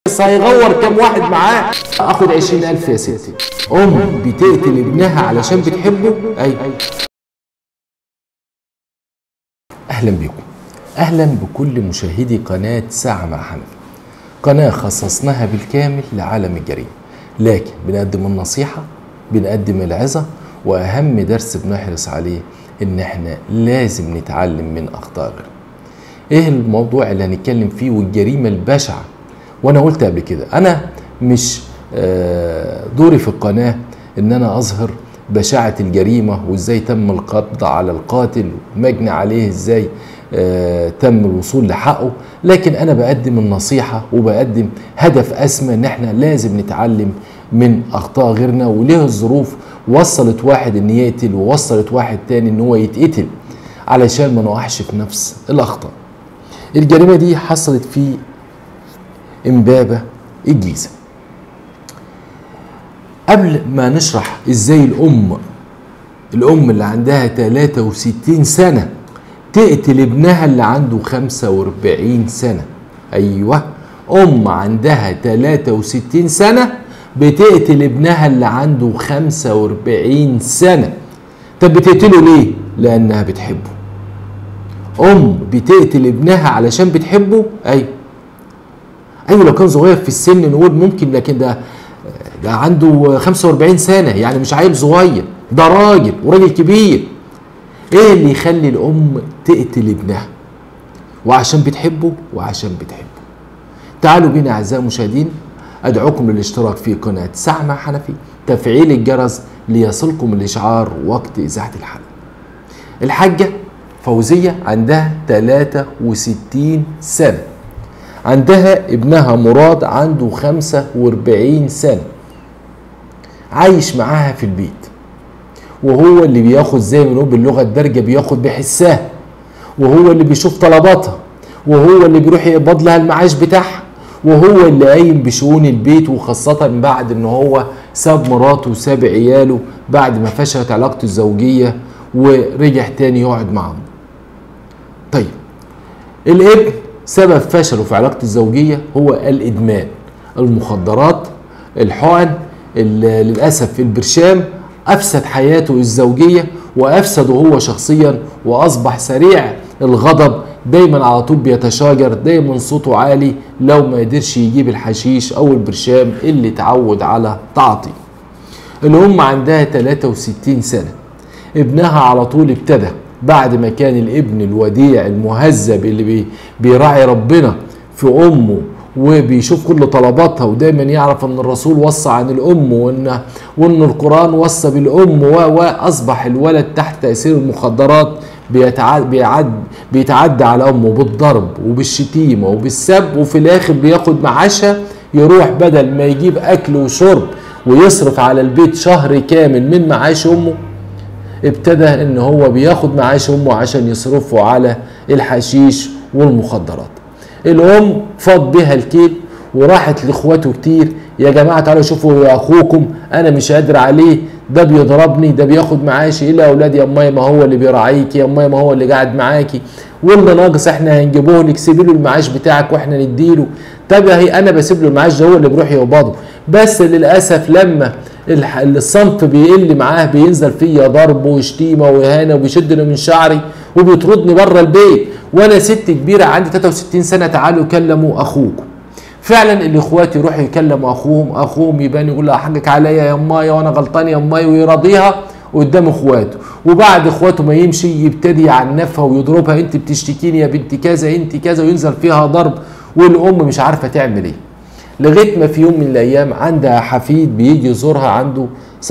بس هيغور كام واحد معاه اخد عشرين الف يا ستي ام بتقتل ابنها علشان بتحبه ايوه اهلا بكم اهلا بكل مشاهدي قناه ساعه مع حنفي قناه خصصناها بالكامل لعالم الجريمه لكن بنقدم النصيحه بنقدم العظه واهم درس بنحرص عليه ان احنا لازم نتعلم من اخطاء غيرنا ايه الموضوع اللي هنتكلم فيه والجريمه البشعه وانا قلت قبل كده انا مش آه، دوري في القناه ان انا اظهر بشاعه الجريمه وازاي تم القبض على القاتل ومجني عليه ازاي آه، تم الوصول لحقه لكن انا بقدم النصيحه وبقدم هدف اسمى ان احنا لازم نتعلم من اخطاء غيرنا وليه الظروف وصلت واحد ان يقتل ووصلت واحد تاني ان هو يتقتل علشان ما نقعش في نفس الاخطاء الجريمه دي حصلت في امبابه الجيزه قبل ما نشرح ازاي الام الام اللي عندها 63 سنه تقتل ابنها اللي عنده 45 سنه ايوه ام عندها 63 سنه بتقتل ابنها اللي عنده 45 سنه طب بتقتله ليه لانها بتحبه ام بتقتل ابنها علشان بتحبه ايوه ايوه لو كان صغير في السن نقول ممكن لكن ده ده عنده 45 سنه يعني مش عيل صغير ده راجل وراجل كبير ايه اللي يخلي الام تقتل ابنها وعشان بتحبه وعشان بتحبه تعالوا بينا اعزائي المشاهدين ادعوكم للاشتراك في قناه ساعه مع حنفي تفعيل الجرس ليصلكم الاشعار وقت اذاعه الحلقه الحاجه فوزيه عندها 63 سنه عندها ابنها مراد عنده 45 سنة عايش معاها في البيت وهو اللي بياخد زي ما نقول باللغة الدارجة بياخد بحسها وهو اللي بيشوف طلباتها وهو اللي بيروح يقبض لها المعاش بتاعها وهو اللي قايم بشؤون البيت وخاصة بعد ان هو ساب مراته وساب عياله بعد ما فشلت علاقته الزوجية ورجع تاني يقعد معهم طيب الابن سبب فشله في علاقته الزوجيه هو الادمان المخدرات الحقن للاسف البرشام افسد حياته الزوجيه وافسده هو شخصيا واصبح سريع الغضب دايما على طول بيتشاجر دايما صوته عالي لو ما قدرش يجيب الحشيش او البرشام اللي اتعود على تعاطيه الام عندها 63 سنه ابنها على طول ابتدى بعد ما كان الابن الوديع المهذب اللي بي بيراعي ربنا في امه وبيشوف كل طلباتها ودايما يعرف ان الرسول وصى عن الام وان وان القران وصى بالام واصبح الولد تحت تاثير المخدرات بيتعد بيعد بيتعدى على امه بالضرب وبالشتيمه وبالسب وفي الاخر بياخد معاشها يروح بدل ما يجيب اكل وشرب ويصرف على البيت شهر كامل من معاش امه ابتدى ان هو بياخد معاش امه عشان يصرفه على الحشيش والمخدرات الام فاض بها الكيل وراحت لاخواته كتير يا جماعه تعالوا شوفوا يا اخوكم انا مش قادر عليه ده بيضربني ده بياخد معاشي ايه يا اولاد يا امي ما هو اللي بيراعيكي يا امي ما هو اللي قاعد معاكي واللي ناقص احنا هنجيبوه لك سيبي له المعاش بتاعك واحنا نديله طب هي انا بسيب له المعاش ده هو اللي بيروح يقبضه بس للاسف لما الصنف بيقل معاه بينزل فيا ضرب وشتيمه واهانه وبيشدني من شعري وبيطردني بره البيت وانا ست كبيره عندي 63 سنه تعالوا كلموا اخوكم فعلا الاخوات يروحوا يكلموا اخوهم اخوهم يبان يقول لها حقك عليا يا امايا وانا غلطان يا امايا ويراضيها قدام اخواته وبعد اخواته ما يمشي يبتدي يعنفها ويضربها انت بتشتكيني يا بنت كذا انت كذا وينزل فيها ضرب والام مش عارفه تعمل ايه لغايه ما في يوم من الايام عندها حفيد بيجي يزورها عنده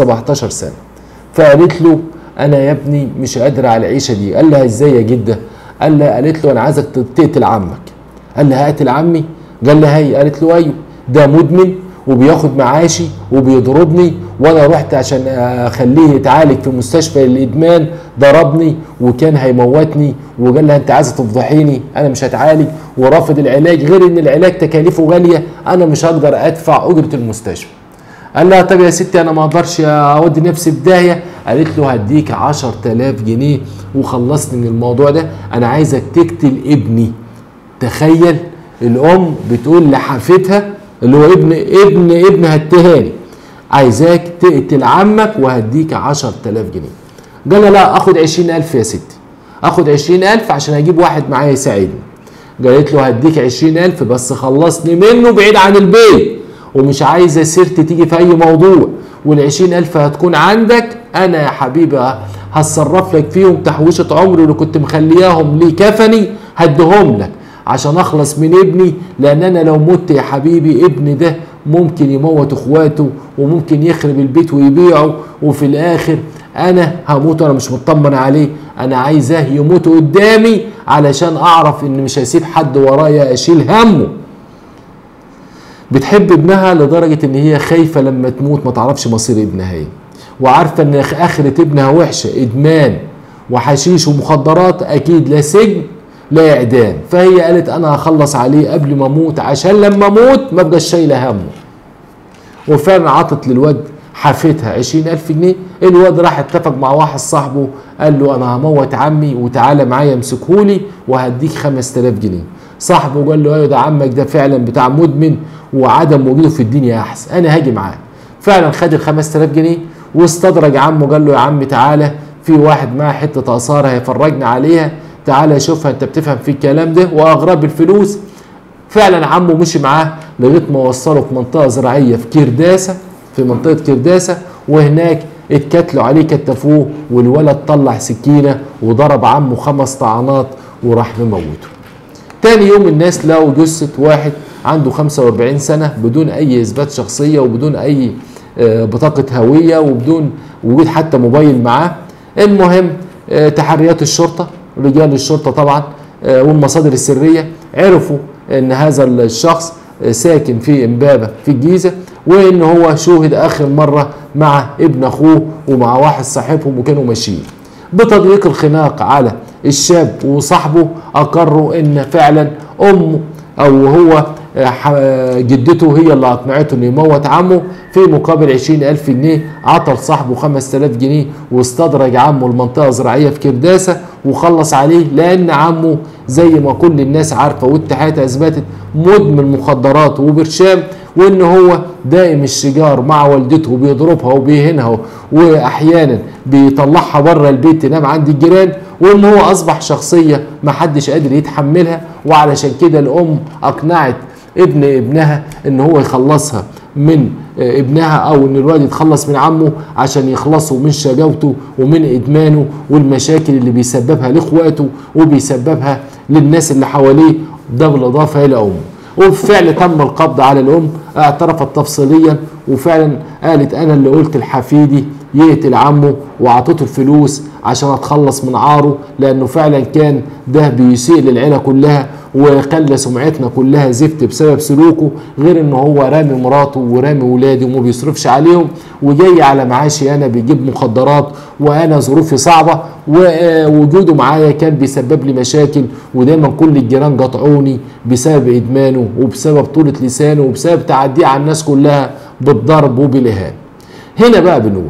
17 سنه فقالت له انا يا ابني مش قادره على العيشه دي قال لها ازاي يا جده قال لها قالت له انا عايزك تقتل عمك قال لها هقتل عمي قال لها هي قالت له ايوه ده مدمن وبياخد معاشي وبيضربني وانا رحت عشان اخليه يتعالج في مستشفى الادمان ضربني وكان هيموتني وقال لها انت عايزه تفضحيني انا مش هتعالج ورافض العلاج غير ان العلاج تكاليفه غاليه انا مش هقدر ادفع اجره المستشفى قال لها طب يا ستي انا ما اقدرش اودي نفسي في داهيه قالت له هديك 10000 جنيه وخلصني من الموضوع ده انا عايزك تقتل ابني تخيل الام بتقول لحفيدها اللي هو ابن ابن ابن هتهاني عايزاك تقتل عمك وهديك 10000 جنيه قال لها لا اخد 20000 يا ستي اخد 20000 عشان اجيب واحد معايا يساعدني قالت له هديك 20000 بس خلصني منه بعيد عن البيت ومش عايزه سيرتي تيجي في اي موضوع وال 20000 هتكون عندك انا يا حبيبي هتصرف لك فيهم تحويشه عمري اللي كنت مخلياهم لي كفني هديهم لك عشان اخلص من ابني لان انا لو مت يا حبيبي ابني ده ممكن يموت اخواته وممكن يخرب البيت ويبيعه وفي الاخر انا هموت وانا مش مطمن عليه انا عايزاه يموت قدامي علشان اعرف ان مش هسيب حد ورايا اشيل همه بتحب ابنها لدرجة ان هي خايفة لما تموت ما تعرفش مصير ابنها ايه وعارفة ان اخرة ابنها وحشة ادمان وحشيش ومخدرات اكيد لا سجن لا اعدام فهي قالت انا هخلص عليه قبل ما اموت عشان لما اموت ما ابقاش شايله همه وفعلا عطت للواد حافتها عشرين ألف جنيه الواد راح اتفق مع واحد صاحبه قال له أنا هموت عمي وتعالى معايا امسكهولي وهديك خمس تلاف جنيه صاحبه قال له ايوه ده عمك ده فعلا بتاع مدمن وعدم وجوده في الدنيا احسن انا هاجي معاه فعلا خد ال 5000 جنيه واستدرج عمه قال له يا عم تعالى في واحد معاه حته اثار هيفرجنا عليها تعالى شوفها انت بتفهم في الكلام ده واغرب الفلوس فعلا عمه مشي معاه لغايه ما وصله في منطقه زراعيه في كرداسه في منطقه كرداسه وهناك اتكتلوا عليه كتفوه والولد طلع سكينه وضرب عمه خمس طعنات وراح مموته. تاني يوم الناس لقوا جثه واحد عنده 45 سنه بدون اي اثبات شخصيه وبدون اي بطاقه هويه وبدون وجود حتى موبايل معاه. المهم تحريات الشرطه رجال الشرطه طبعا والمصادر السريه عرفوا ان هذا الشخص ساكن في امبابه في الجيزه وان هو شوهد اخر مره مع ابن اخوه ومع واحد صاحبهم وكانوا ماشيين بتضييق الخناق على الشاب وصاحبه اقروا ان فعلا امه او هو جدته هي اللي اقنعته انه يموت عمه في مقابل عشرين ألف جنيه عطل صاحبه خمس تلاف جنيه واستدرج عمه المنطقة زراعية في كرداسة وخلص عليه لأن عمه زي ما كل الناس عارفة والتحيات أثبتت مدمن مخدرات وبرشام وإن هو دائم الشجار مع والدته وبيضربها وبيهنها وأحيانا بيطلعها بره البيت تنام عند الجيران وإن هو أصبح شخصية محدش قادر يتحملها وعلشان كده الأم أقنعت ابن ابنها ان هو يخلصها من ابنها او ان الوالد يتخلص من عمه عشان يخلصوا من شجاوته ومن ادمانه والمشاكل اللي بيسببها لاخواته وبيسببها للناس اللي حواليه ده بالاضافه الى امه وبالفعل تم القبض على الام اعترفت تفصيليا وفعلا قالت انا اللي قلت لحفيدي يقتل عمه واعطيته الفلوس عشان اتخلص من عاره لانه فعلا كان ده بيسيء للعيله كلها وخلى سمعتنا كلها زفت بسبب سلوكه غير ان هو رامي مراته ورامي ولادي وما بيصرفش عليهم وجاي على معاشي انا بيجيب مخدرات وانا ظروفي صعبه ووجوده معايا كان بيسبب لي مشاكل ودايما كل الجيران قطعوني بسبب ادمانه وبسبب طولة لسانه وبسبب تعديه على الناس كلها بالضرب وبالاهانه. هنا بقى بنقول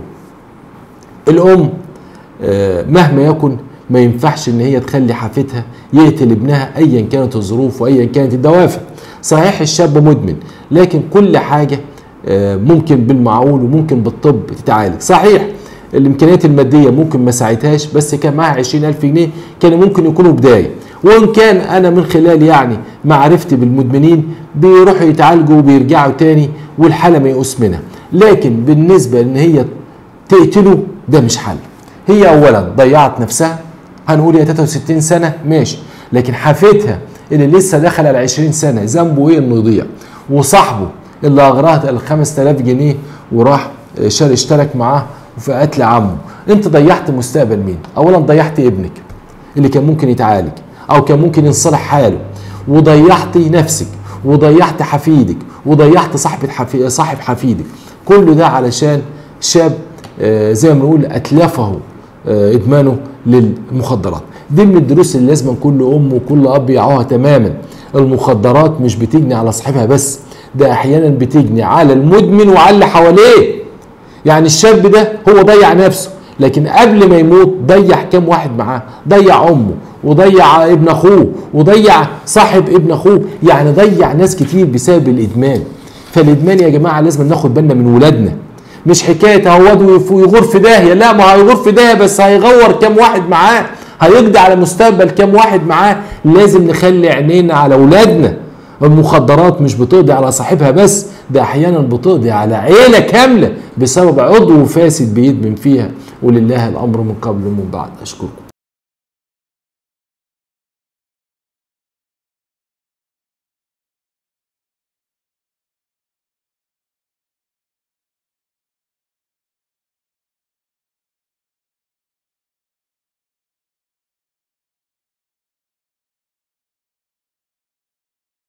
الام مهما يكن ما ينفعش ان هي تخلي حافتها يقتل ابنها ايا كانت الظروف وايا كانت الدوافع صحيح الشاب مدمن لكن كل حاجه ممكن بالمعقول وممكن بالطب تتعالج صحيح الامكانيات الماديه ممكن ما ساعدهاش بس كان معاها 20000 جنيه كانوا ممكن يكونوا بدايه وان كان انا من خلال يعني معرفتي بالمدمنين بيروحوا يتعالجوا وبيرجعوا تاني والحاله ما يقوس منها لكن بالنسبه ان هي تقتله ده مش حل هي اولا ضيعت نفسها هنقول هي 63 سنه ماشي لكن حفيدها اللي لسه دخل على 20 سنه ذنبه ايه انه يضيع وصاحبه اللي اغراه ال 5000 جنيه وراح شال اشترك معاه في قتل عمه انت ضيعت مستقبل مين اولا ضيعت ابنك اللي كان ممكن يتعالج او كان ممكن ينصلح حاله وضيعت نفسك وضيعت حفيدك وضيعت صاحب حفي... صاحب حفيدك كل ده علشان شاب آه زي ما بنقول اتلفه آه ادمانه للمخدرات دي من الدروس اللي لازم كل ام وكل اب يعوها تماما المخدرات مش بتجني على صاحبها بس ده احيانا بتجني على المدمن وعلى اللي حواليه يعني الشاب ده هو ضيع نفسه لكن قبل ما يموت ضيع كام واحد معاه ضيع امه وضيع ابن اخوه وضيع صاحب ابن اخوه يعني ضيع ناس كتير بسبب الادمان فالادمان يا جماعه لازم ناخد بالنا من ولادنا مش حكايه اهواد ويغور في داهيه لا ما هيغور في داهيه بس هيغور كام واحد معاه هيقضي على مستقبل كام واحد معاه لازم نخلي عينينا على اولادنا المخدرات مش بتقضي على صاحبها بس ده احيانا بتقضي على عيله كامله بسبب عضو فاسد بيدمن فيها ولله الامر من قبل ومن بعد اشكركم